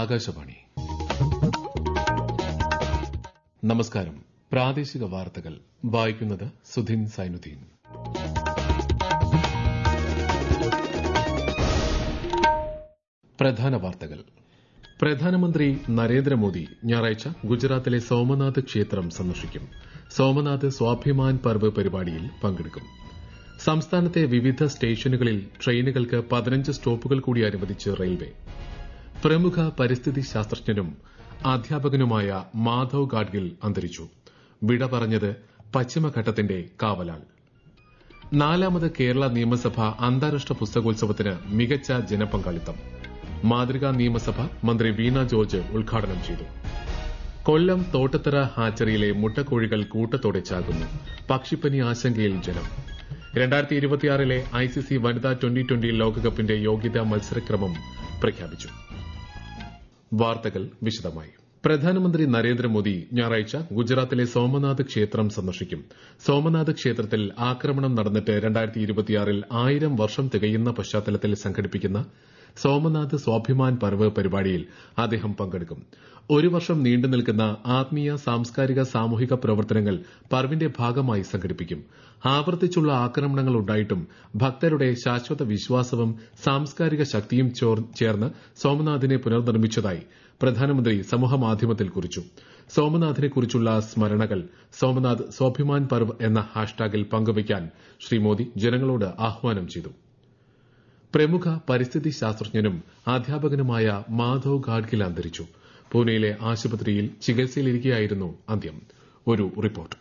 ആകാശവാണി നമസ്കാരം പ്രാദേശിക വാർത്തകൾ വായിക്കുന്നത് സുധിൻ സൈനുദ്ദീൻ പ്രധാന വാർത്തകൾ പ്രധാനമന്ത്രി നരേന്ദ്രമോദി ഞായറാഴ്ച ഗുജറാത്തിലെ സോമനാഥ് ക്ഷേത്രം സന്ദർശിക്കും സോമനാഥ് സ്വാഭിമാൻ പർവ് പരിപാടിയിൽ പങ്കെടുക്കും സംസ്ഥാനത്തെ വിവിധ സ്റ്റേഷനുകളിൽ ട്രെയിനുകൾക്ക് പതിനഞ്ച് സ്റ്റോപ്പുകൾ കൂടി അനുവദിച്ച് റെയിൽവേ പ്രമുഖ പരിസ്ഥിതി ശാസ്ത്രജ്ഞനും അധ്യാപകനുമായ മാധവ് ഗാഡ്ഗിൽ അന്തരിച്ചു വിട പറഞ്ഞത് പശ്ചിമഘട്ടത്തിന്റെ കാവലാൾ നാലാമത് കേരള നിയമസഭ അന്താരാഷ്ട്ര പുസ്തകോത്സവത്തിന് മികച്ച ജനപങ്കാളിത്തം മാതൃകാ നിയമസഭ മന്ത്രി വീണ ജോർജ് ഉദ്ഘാടനം ചെയ്തു കൊല്ലം തോട്ടത്തറ ഹാച്ചറിയിലെ മുട്ടക്കോഴികൾ കൂട്ടത്തോടെ ചാകുന്നു പക്ഷിപ്പനി ആശങ്കയിൽ ജനം രണ്ടായിരത്തി ഇരുപത്തിയാറിലെ ഐസിസി വനിതാ ട്വന്റി ട്വന്റി ലോകകപ്പിന്റെ യോഗ്യതാ മത്സരക്രമം പ്രഖ്യാപിച്ചു വാർത്തകൾ വിശദമായി പ്രധാനമന്ത്രി നരേന്ദ്രമോദി ഞായറാഴ്ച ഗുജറാത്തിലെ സോമനാഥ് ക്ഷേത്രം സന്ദർശിക്കും സോമനാഥ് ക്ഷേത്രത്തിൽ ആക്രമണം നടന്നിട്ട് രണ്ടായിരത്തി ഇരുപത്തിയാറിൽ ആയിരം വർഷം തികയുന്ന പശ്ചാത്തലത്തിൽ സംഘടിപ്പിക്കുന്ന സോമനാഥ് സ്വാഭിമാൻ പർവ് പരിപാടിയിൽ അദ്ദേഹം പങ്കെടുക്കും ഒരു വർഷം നീണ്ടു നിൽക്കുന്ന ആത്മീയ സാംസ്കാരിക സാമൂഹിക പ്രവർത്തനങ്ങൾ പർവിന്റെ ഭാഗമായി സംഘടിപ്പിക്കും ആവർത്തിച്ചുള്ള ആക്രമണങ്ങൾ ഉണ്ടായിട്ടും ഭക്തരുടെ ശാശ്വത വിശ്വാസവും സാംസ്കാരിക ശക്തിയും ചേർന്ന് സോമനാഥിനെ പുനർനിർമ്മിച്ചതായി പ്രധാനമന്ത്രി സമൂഹമാധ്യമത്തിൽ കുറിച്ചു സോമനാഥിനെക്കുറിച്ചുള്ള സ്മരണകൾ സോമനാഥ് സ്വാഭിമാൻ പർവ് എന്ന ഹാഷ്ടാഗിൽ പങ്കുവയ്ക്കാൻ ശ്രീ മോദി ജനങ്ങളോട് ആഹ്വാനം ചെയ്തു പ്രമുഖ പരിസ്ഥിതി ശാസ്ത്രജ്ഞനും അധ്യാപകനുമായ മാധവ് ഗാഡ്ഗിൽ അന്തരിച്ചു പൂനെയിലെ ആശുപത്രിയിൽ ചികിത്സയിലിരിക്കെയായിരുന്നു അന്ത്യം ഒരു റിപ്പോർട്ട്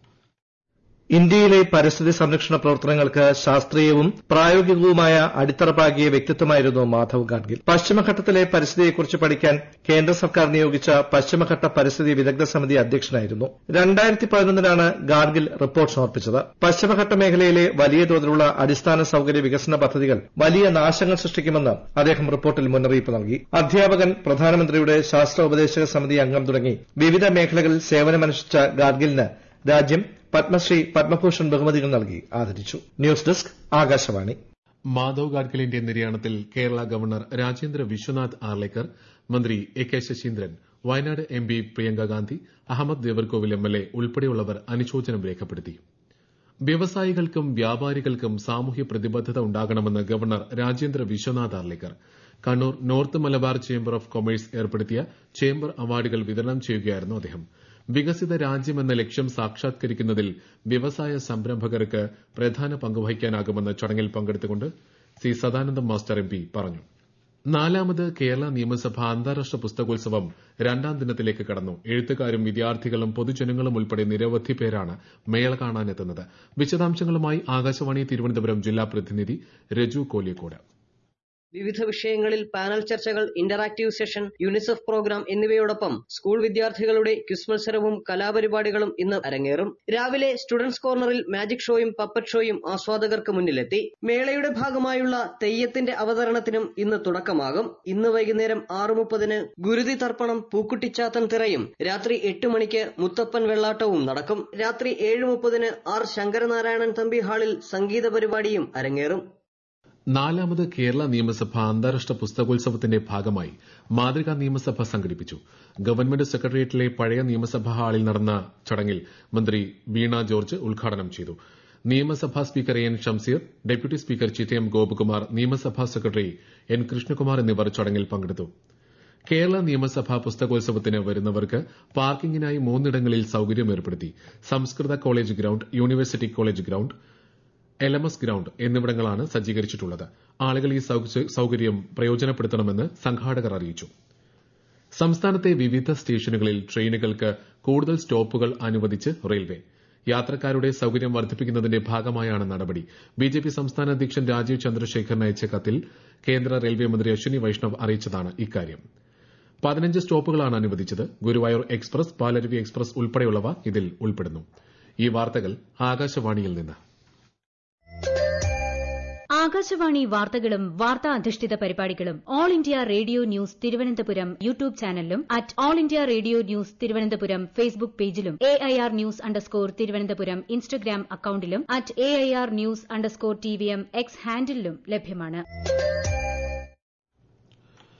ഇന്ത്യയിലെ പരിസ്ഥിതി സംരക്ഷണ പ്രവർത്തനങ്ങൾക്ക് ശാസ്ത്രീയവും പ്രായോഗികവുമായ അടിത്തറ പാകിയ വ്യക്തിത്വമായിരുന്നു മാധവ് ഗാഡ്ഗിൽ പശ്ചിമഘട്ടത്തിലെ പരിസ്ഥിതിയെക്കുറിച്ച് പഠിക്കാൻ കേന്ദ്ര സർക്കാർ നിയോഗിച്ച പശ്ചിമഘട്ട പരിസ്ഥിതി വിദഗ്ധ സമിതി അധ്യക്ഷനായിരുന്നു രണ്ടായിരത്തി പതിനൊന്നിലാണ് ഗാഡ്ഗിൽ റിപ്പോർട്ട് സമർപ്പിച്ചത് പശ്ചിമഘട്ട മേഖലയിലെ വലിയ തോതിലുള്ള അടിസ്ഥാന സൌകര്യ വികസന പദ്ധതികൾ വലിയ നാശങ്ങൾ സൃഷ്ടിക്കുമെന്ന് അദ്ദേഹം റിപ്പോർട്ടിൽ മുന്നറിയിപ്പ് നൽകി അധ്യാപകൻ പ്രധാനമന്ത്രിയുടെ ശാസ്ത്ര ഉപദേശക സമിതി അംഗം തുടങ്ങി വിവിധ മേഖലകളിൽ സേവനമനുഷ്ഠിച്ച ഗാഡ്ഗിലിന് രാജ്യം പത്മശ്രീ പത്മഭൂഷൺ ബഹുമതികൾ നൽകി ആദരിച്ചു ന്യൂസ് ഡെസ്ക് ആകാശവാണി മാധവ് ഗാഡ്ഗിലിന്റെ നിര്യാണത്തിൽ കേരള ഗവർണർ രാജേന്ദ്ര വിശ്വനാഥ് ആർലേക്കർ മന്ത്രി A K Saseendran Wayanad M P Priyanka Gandhi Ahmed Devarkovil M L A ഉൾപ്പെടെയുള്ളവർ അനുശോചനം രേഖപ്പെടുത്തി വ്യവസായികൾക്കും വ്യാപാരികൾക്കും സാമൂഹ്യ പ്രതിബദ്ധത ഉണ്ടാകണമെന്ന് governor Rajendra Vishwanath Arlekar Kannur north Malabar chamber of commerce ഏർപ്പെടുത്തിയ ചേംബർ അവാർഡുകൾ വിതരണം ചെയ്യുകയായിരുന്നു അദ്ദേഹം വികസിത രാജ്യമെന്ന ലക്ഷ്യം സാക്ഷാത്കരിക്കുന്നതിൽ വ്യവസായ സംരംഭകർക്ക് പ്രധാന പങ്കുവഹിക്കാനാകുമെന്ന് ചടങ്ങിൽ പങ്കെടുത്തുകൊണ്ട് C Sadanandam master M P പറഞ്ഞു നാലാമത് കേരള നിയമസഭ അന്താരാഷ്ട്ര പുസ്തകോത്സവം രണ്ടാം ദിനത്തിലേക്ക് കടന്നു എഴുത്തുകാരും വിദ്യാർത്ഥികളും പൊതുജനങ്ങളും ഉൾപ്പെടെ നിരവധി പേരാണ് മേള കാണാനെത്തുന്നത് വിശദാംശങ്ങളുമായി ആകാശവാണി തിരുവനന്തപുരം ജില്ലാ പ്രതിനിധി രജു കോലിയക്കോട് വിവിധ വിഷയങ്ങളിൽ പാനൽ ചർച്ചകൾ ഇന്ററാക്ടീവ് സെഷൻ യുനിസെഫ് പ്രോഗ്രാം എന്നിവയോടൊപ്പം സ്കൂൾ വിദ്യാർത്ഥികളുടെ ക്വിസ് മത്സരവും കലാപരിപാടികളും ഇന്ന് അരങ്ങേറും രാവിലെ സ്റ്റുഡൻസ് കോർണറിൽ മാജിക് ഷോയും പപ്പറ്റ് ഷോയും ആസ്വാദകർക്ക് മുന്നിലെത്തി മേളയുടെ ഭാഗമായുള്ള തെയ്യത്തിന്റെ അവതരണത്തിനും ഇന്ന് തുടക്കമാകും ഇന്ന് വൈകുന്നേരം ആറ് മുപ്പതിന് ഗുരുതി തർപ്പണം പൂക്കുട്ടിച്ചാത്തൻ തിറയും രാത്രി എട്ട് മണിക്ക് മുത്തപ്പൻ വെള്ളാട്ടവും നടക്കും രാത്രി ഏഴ് മുപ്പതിന് ആർ ശങ്കരനാരായണൻ തമ്പി ഹാളിൽ സംഗീത പരിപാടിയും അരങ്ങേറും നാലാമത് കേരള നിയമസഭ അന്താരാഷ്ട്ര പുസ്തകോത്സവത്തിന്റെ ഭാഗമായി മാതൃകാ നിയമസഭ സംഘടിപ്പിച്ചു ഗവൺമെന്റ് സെക്രട്ടേറിയറ്റിലെ പഴയ നിയമസഭാ ഹാളിൽ നടന്ന ചടങ്ങിൽ മന്ത്രി വീണ ജോർജ് ഉദ്ഘാടനം ചെയ്തു നിയമസഭാ speaker N Shamseer deputy speaker Chittayam Gopakumar നിയമസഭാ സെക്രട്ടറി എൻ കൃഷ്ണകുമാർ എന്നിവർ ചടങ്ങിൽ പങ്കെടുത്തു കേരള നിയമസഭാ പുസ്തകോത്സവത്തിന് വരുന്നവർക്ക് പാർക്കിംഗിനായി മൂന്നിടങ്ങളിൽ സൌകര്യം ഏർപ്പെടുത്തി സംസ്കൃത college ground university college ground L M S ground എന്നിവിടങ്ങളാണ് സജ്ജീകരിച്ചിട്ടുള്ളത് ആളുകൾ ഈ സൌകര്യം പ്രയോജനപ്പെടുത്തണമെന്ന് സംഘാടകർ അറിയിച്ചു സംസ്ഥാനത്തെ വിവിധ സ്റ്റേഷനുകളിൽ ട്രെയിനുകൾക്ക് കൂടുതൽ സ്റ്റോപ്പുകൾ അനുവദിച്ച് റെയിൽവേ യാത്രക്കാരുടെ സൌകര്യം വർദ്ധിപ്പിക്കുന്നതിന്റെ ഭാഗമായാണ് നടപടി ബിജെപി സംസ്ഥാന അധ്യക്ഷൻ രാജീവ് ചന്ദ്രശേഖറിന് അയച്ച കത്തിൽ കേന്ദ്ര റെയിൽവേ മന്ത്രി അശ്വിനി വൈഷ്ണവ് അറിയിച്ചതാണ് ഇക്കാര്യം പതിനഞ്ച് സ്റ്റോപ്പുകളാണ് അനുവദിച്ചത് ഗുരുവായൂർ എക്സ്പ്രസ് പാലരുവി എക്സ്പ്രസ് ഉൾപ്പെടെയുള്ളവ ഇതിൽ ഉൾപ്പെടുന്നു ഈ വാർത്തകൾ ആകാശവാണിയിൽ നിന്ന് ആകാശവാണി വാർത്തകളും വാർത്താ അധിഷ്ഠിത പരിപാടികളും all India radio news Thiruvananthapuram YouTube ചാനലിലും at all India radio news Thiruvananthapuram Facebook പേജിലും A I R news underscore Thiruvananthapuram Instagram അക്കൌണ്ടിലും at A I R news underscore T V M X ഹാൻഡിലും ലഭ്യമാണ്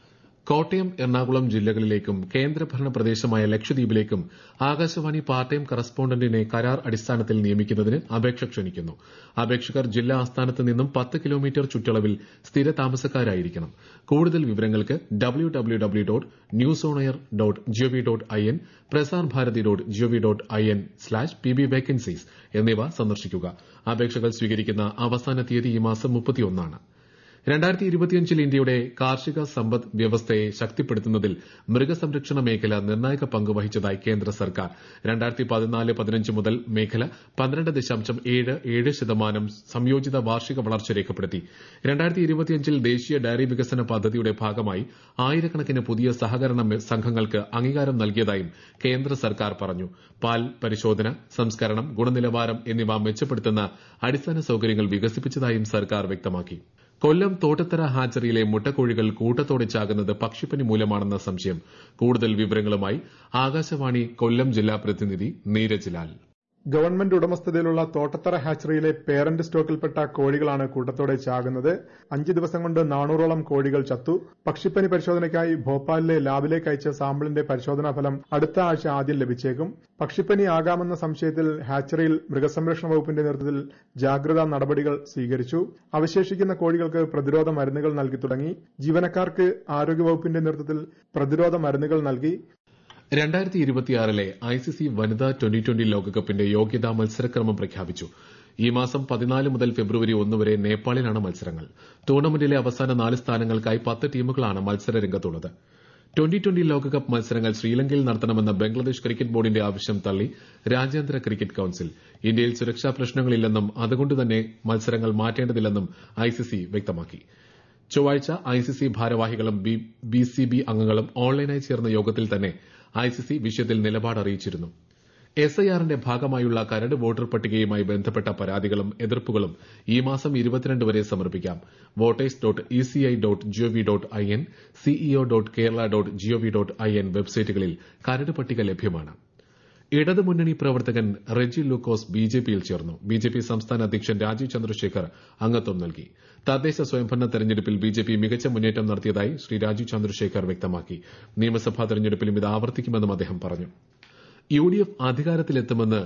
കോട്ടയം എറണാകുളം ജില്ലകളിലേക്കും കേന്ദ്രഭരണ പ്രദേശമായ ലക്ഷദ്വീപിലേക്കും ആകാശവാണി പാർട്ട് ടൈം കറസ്പോണ്ടന്റിനെ കരാർ അടിസ്ഥാനത്തിൽ നിയമിക്കുന്നതിന് അപേക്ഷ ക്ഷണിക്കുന്നു അപേക്ഷകർ ജില്ലാ ആസ്ഥാനത്ത് നിന്നും പത്ത് കിലോമീറ്റർ ചുറ്റളവിൽ സ്ഥിര താമസക്കാരായിരിക്കണം കൂടുതൽ വിവരങ്ങൾക്ക് W W W dot news on air dot GOV dot I N Prasar Bharati dot GOV dot I N slash P B vacancies എന്നിവ സന്ദർശിക്കുക അപേക്ഷകൾ സ്വീകരിക്കുന്ന അവസാന തീയതി ഈ മാസം മുപ്പത്തിയൊന്നാണ് രണ്ടായിരത്തി ഇരുപത്തിയഞ്ചിൽ ഇന്ത്യയുടെ കാർഷിക സമ്പദ് വ്യവസ്ഥയെ ശക്തിപ്പെടുത്തുന്നതിൽ മൃഗസംരക്ഷണ മേഖല നിർണായക പങ്ക് വഹിച്ചതായി കേന്ദ്ര സർക്കാർ രണ്ടായിരത്തി പതിനാല് പതിനഞ്ച് മുതൽ മേഖല പന്ത്രണ്ട് ദശാംശം ഏഴ് ഏഴ് ശതമാനം സംയോജിത വാർഷിക വളർച്ച രേഖപ്പെടുത്തി രണ്ടായിരത്തി ഇരുപത്തിയഞ്ചിൽ ദേശീയ ഡയറി വികസന പദ്ധതിയുടെ ഭാഗമായി ആയിരക്കണക്കിന് പുതിയ സഹകരണ സംഘങ്ങൾക്ക് അംഗീകാരം നൽകിയതായും കേന്ദ്ര സർക്കാർ പറഞ്ഞു പാൽ പരിശോധന സംസ്കരണം ഗുണനിലവാരം എന്നിവ മെച്ചപ്പെടുത്തുന്ന അടിസ്ഥാന സൌകര്യങ്ങൾ വികസിപ്പിച്ചതായും സർക്കാർ വ്യക്തമാക്കി കൊല്ലം തോട്ടത്തറ ഹാച്ചറിയിലെ മുട്ടക്കോഴികൾ കൂട്ടത്തോടെ ചാകുന്നത് പക്ഷിപ്പനി മൂലമാണെന്ന സംശയം കൂടുതൽ വിവരങ്ങളുമായി ആകാശവാണി കൊല്ലം ജില്ലാ പ്രതിനിധി നീരജ് ലാൽ ഗവൺമെന്റ് ഉടമസ്ഥതയിലുള്ള തോട്ടത്തറ ഹാച്ചറിയിലെ പേരന്റ് സ്റ്റോക്കിൽപ്പെട്ട കോഴികളാണ് കൂട്ടത്തോടെ ചാകുന്നത് അഞ്ച് ദിവസം കൊണ്ട് നാനൂറോളം കോഴികൾ ചത്തു പക്ഷിപ്പനി പരിശോധനയ്ക്കായി ഭോപ്പാലിലെ ലാബിലേക്ക് അയച്ച സാമ്പിളിന്റെ പരിശോധനാ ഫലം അടുത്ത ആഴ്ച ആദ്യം ലഭിച്ചേക്കും പക്ഷിപ്പനി ആകാമെന്ന സംശയത്തിൽ ഹാച്ചറിയിൽ മൃഗസംരക്ഷണ വകുപ്പിന്റെ നേതൃത്വത്തിൽ ജാഗ്രതാ നടപടികൾ സ്വീകരിച്ചു അവശേഷിക്കുന്ന കോഴികൾക്ക് പ്രതിരോധ മരുന്നുകൾ നൽകി തുടങ്ങി ജീവനക്കാർക്ക് ആരോഗ്യവകുപ്പിന്റെ നേതൃത്വത്തിൽ പ്രതിരോധ മരുന്നുകൾ നൽകി രണ്ടായിരത്തി ഇരുപത്തിയാറിലെ ഐസിസി വനിതാ ട്വന്റി ട്വന്റി ലോകകപ്പിന്റെ യോഗ്യതാ മത്സരക്രമം പ്രഖ്യാപിച്ചു ഈ മാസം പതിനാല് മുതൽ ഫെബ്രുവരി ഒന്ന് വരെ നേപ്പാളിലാണ് മത്സരങ്ങൾ ടൂർണമെന്റിലെ അവസാന നാല് സ്ഥാനങ്ങൾക്കായി പത്ത് ടീമുകളാണ് മത്സര രംഗത്തുള്ളത് ട്വന്റി ട്വന്റി ലോകകപ്പ് മത്സരങ്ങൾ ശ്രീലങ്കയിൽ നടത്തണമെന്ന ബംഗ്ലാദേശ് ക്രിക്കറ്റ് ബോർഡിന്റെ ആവശ്യം തള്ളി രാജ്യാന്തര ക്രിക്കറ്റ് കൌൺസിൽ ഇന്ത്യയിൽ സുരക്ഷാ പ്രശ്നങ്ങളില്ലെന്നും അതുകൊണ്ട് തന്നെ മത്സരങ്ങൾ മാറ്റേണ്ടതില്ലെന്നും ഐസിസി വ്യക്തമാക്കി ചൊവ്വാഴ്ച ഐസിസി ഭാരവാഹികളും ബിസിബി അംഗങ്ങളും ഓൺലൈനായി ചേർന്ന യോഗത്തിൽ തന്നെ ഐസിസി വിഷയത്തിൽ നിലപാട് അറിയിച്ചിരുന്നു എസ്ഐആറിന്റെ ഭാഗമായുള്ള കരട് വോട്ടർ പട്ടികയുമായി ബന്ധപ്പെട്ട പരാതികളും എതിർപ്പുകളും ഈ മാസം ഇരുപത്തിരണ്ട് വരെ സമർപ്പിക്കാം voters dot ECI dot GOV dot I N CEO dot Kerala dot GOV dot I N വെബ്സൈറ്റുകളിൽ കരട് പട്ടിക ലഭ്യമാണ് ഇടതുമുന്നണി പ്രവർത്തകൻ റെജി ലൂക്കോസ് ബിജെപിയിൽ ചേർന്നു ബിജെപി സംസ്ഥാന അധ്യക്ഷൻ രാജീവ് ചന്ദ്രശേഖർ അംഗത്വം നൽകി തദ്ദേശ സ്വയംഭരണ തെരഞ്ഞെടുപ്പിൽ ബിജെപി മികച്ച മുന്നേറ്റം നടത്തിയതായി ശ്രീ രാജീവ് ചന്ദ്രശേഖർ വ്യക്തമാക്കി നിയമസഭാ തെരഞ്ഞെടുപ്പിലും ഇത് ആവർത്തിക്കുമെന്നും അദ്ദേഹം പറഞ്ഞു U D F അധികാരത്തിലെത്തുമെന്ന്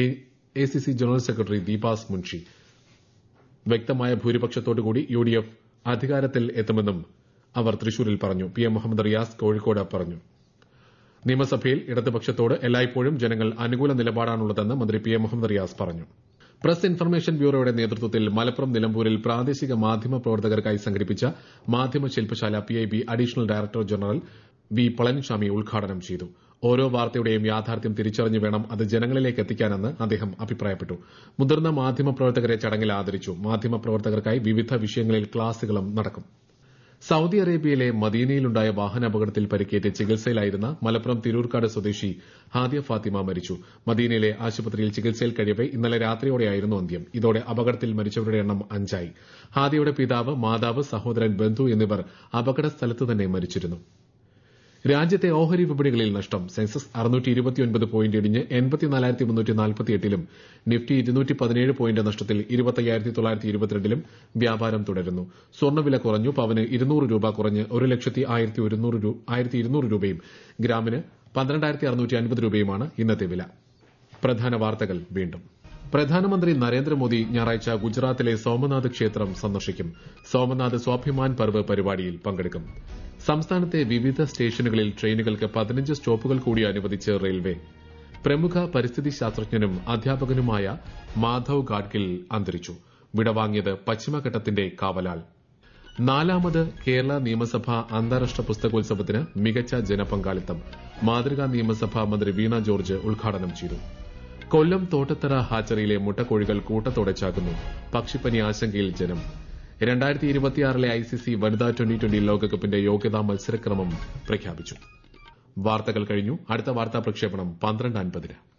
A C C general secretary Deepa's Munshi വ്യക്തമായ ഭൂരിപക്ഷത്തോടുകൂടി യു ഡി എഫ് അധികാരത്തിൽ എത്തുമെന്നും അവർ തൃശൂരിൽ പറഞ്ഞു പി എം മുഹമ്മദ് റിയാസ് കോഴിക്കോട് പറഞ്ഞു നിയമസഭയിൽ ഇടതുപക്ഷത്തോട് എല്ലായ്പ്പോഴും ജനങ്ങൾ അനുകൂല നിലപാടാണുള്ളതെന്ന് മന്ത്രി പി എം മുഹമ്മദ് റിയാസ് പറഞ്ഞു പ്രസ് ഇൻഫർമേഷൻ ബ്യൂറോയുടെ നേതൃത്വത്തിൽ മലപ്പുറം നിലമ്പൂരിൽ പ്രാദേശിക മാധ്യമ പ്രവർത്തകർക്കായി സംഘടിപ്പിച്ച മാധ്യമ ശില്പശാല PIB additional director general V Palaniswami ഉദ്ഘാടനം ചെയ്തു ഓരോ വാർത്തയുടെയും യാഥാർത്ഥ്യം തിരിച്ചറിഞ്ഞു വേണം അത് ജനങ്ങളിലേക്ക് എത്തിക്കാനെന്ന് അദ്ദേഹം അഭിപ്രായപ്പെട്ടു മുതിർന്ന മാധ്യമ പ്രവർത്തകരെ ചടങ്ങിൽ ആദരിച്ചു മാധ്യമ പ്രവർത്തകർക്കായി വിവിധ വിഷയങ്ങളിൽ ക്ലാസുകളും നടക്കും സൌദി അറേബ്യയിലെ മദീനയിലുണ്ടായ വാഹനാപകടത്തിൽ പരിക്കേറ്റ് ചികിത്സയിലായിരുന്ന മലപ്പുറം തിരൂർക്കാട് സ്വദേശി ഹാദിയ ഫാത്തിമ മരിച്ചു മദീനയിലെ ആശുപത്രിയിൽ ചികിത്സയിൽ കഴിയവെ ഇന്നലെ രാത്രിയോടെയായിരുന്നു അന്ത്യം ഇതോടെ അപകടത്തിൽ മരിച്ചവരുടെ എണ്ണം അഞ്ചായി ഹാദിയയുടെ പിതാവ് മാതാവ് സഹോദരൻ ബന്ധു എന്നിവർ അപകട സ്ഥലത്ത് തന്നെ മരിച്ചിരുന്നു രാജ്യത്തെ ഓഹരി വിപണികളിൽ നഷ്ടം സെൻസസ് അറുന്നൂറ്റി ഇരുപത്തിയൊൻപത് പോയിന്റ് ഇടിഞ്ഞ് എൺപത്തിനാലായിരത്തി മുന്നൂറ്റി നാൽപ്പത്തിയെട്ടിലും നിഫ്റ്റി ഇരുന്നൂറ്റി പതിനേഴ് പോയിന്റ് നഷ്ടത്തിൽ ഇരുപത്തയ്യായിരത്തി തൊള്ളായിരത്തി ഇരുപത്തിരണ്ടിലും വ്യാപാരം തുടരുന്നു സ്വർണ്ണവില കുറഞ്ഞു പവന് ഇരുന്നൂറ് രൂപ കുറഞ്ഞ് ഒരു ലക്ഷത്തി ആയിരത്തി ഒരുന്നൂറ് ആയിരത്തി ഇരുന്നൂറ് രൂപയും ഗ്രാമിന് പന്ത്രണ്ടായിരത്തി അറുന്നൂറ്റി അൻപത് രൂപയുമാണ് ഇന്നത്തെ വില പ്രധാന വാർത്തകൾ വീണ്ടും പ്രധാനമന്ത്രി നരേന്ദ്രമോദി ഞായറാഴ്ച ഗുജറാത്തിലെ സോമനാഥ് ക്ഷേത്രം സന്ദർശിക്കും സോമനാഥ് സ്വാഭിമാൻ പർവ് പരിപാടിയിൽ പങ്കെടുക്കും സംസ്ഥാനത്തെ വിവിധ സ്റ്റേഷനുകളിൽ ട്രെയിനുകൾക്ക് പതിനഞ്ച് സ്റ്റോപ്പുകൾ കൂടി അനുവദിച്ച് റെയിൽവേ പ്രമുഖ പരിസ്ഥിതി ശാസ്ത്രജ്ഞനും അധ്യാപകനുമായ മാധവ് ഗാഡ്ഗിൽ അന്തരിച്ചു വിടവാങ്ങിയത് പശ്ചിമഘട്ടത്തിന്റെ കാവലാൾ നാലാമത് കേരള നിയമസഭ അന്താരാഷ്ട്ര പുസ്തകോത്സവത്തിന് മികച്ച ജനപങ്കാളിത്തം മാതൃകാ നിയമസഭാ മന്ത്രി വീണ ജോർജ് ഉദ്ഘാടനം ചെയ്തു കൊല്ലം തോട്ടത്തറ ഹാച്ചറിയിലെ മുട്ടക്കോഴികൾ കൂട്ടത്തോടെ ചാകുന്നു പക്ഷിപ്പനി ആശങ്കയിൽ ജനം രണ്ടായിരത്തി ഇരുപത്തിയാറിലെ ഐസിസി വനിതാ ട്വന്റി ട്വന്റി ലോകകപ്പിന്റെ യോഗ്യതാ മത്സരക്രമം പ്രഖ്യാപിച്ചു വാർത്തകൾ കഴിഞ്ഞു അടുത്ത വാർത്താ പ്രക്ഷേപണം പന്ത്രണ്ട് അൻപതിന്